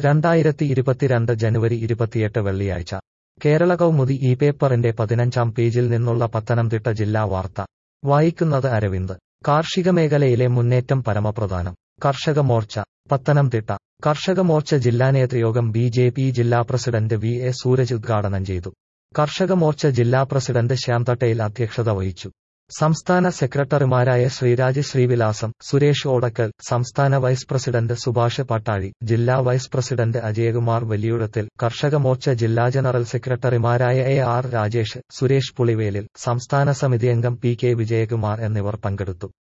രണ്ടായിരത്തി ഇരുപത്തിരണ്ട് ജനുവരി ഇരുപത്തിയെട്ട് വെള്ളിയാഴ്ച കേരള കൗമുദി ഈ പേപ്പറിന്റെ പതിനഞ്ചാം പേജിൽ നിന്നുള്ള പത്തനംതിട്ട ജില്ലാ വാർത്ത വായിക്കുന്നത് അരവിന്ദ് കാർഷിക മേഖലയിലെ മുന്നേറ്റം പരമപ്രധാനം കർഷക മോർച്ച പത്തനംതിട്ട കർഷക മോർച്ച ജില്ലാ നേതൃയോഗം ബി ജെ പി ജില്ലാ പ്രസിഡന്റ് വി എ സൂരജ് ഉദ്ഘാടനം ചെയ്തു കർഷക മോർച്ച ജില്ലാ പ്രസിഡന്റ് ശ്യാം തട്ടയിൽ അധ്യക്ഷത വഹിച്ചു സംസ്ഥാന സെക്രട്ടറിമാരായ ശ്രീരാജ് ശ്രീവിലാസം സുരേഷ് ഓടക്കൽ സംസ്ഥാന വൈസ് പ്രസിഡന്റ് സുഭാഷ് പട്ടാഴി ജില്ലാ വൈസ് പ്രസിഡന്റ് അജയകുമാർ വലിയുഴത്തിൽ കർഷക മോർച്ച ജില്ലാ ജനറൽ സെക്രട്ടറിമാരായ എ ആർ രാജേഷ് സുരേഷ് പുളിവേലിൽ സംസ്ഥാന സമിതി അംഗം പി കെ വിജയകുമാർ എന്നിവർ പങ്കെടുത്തു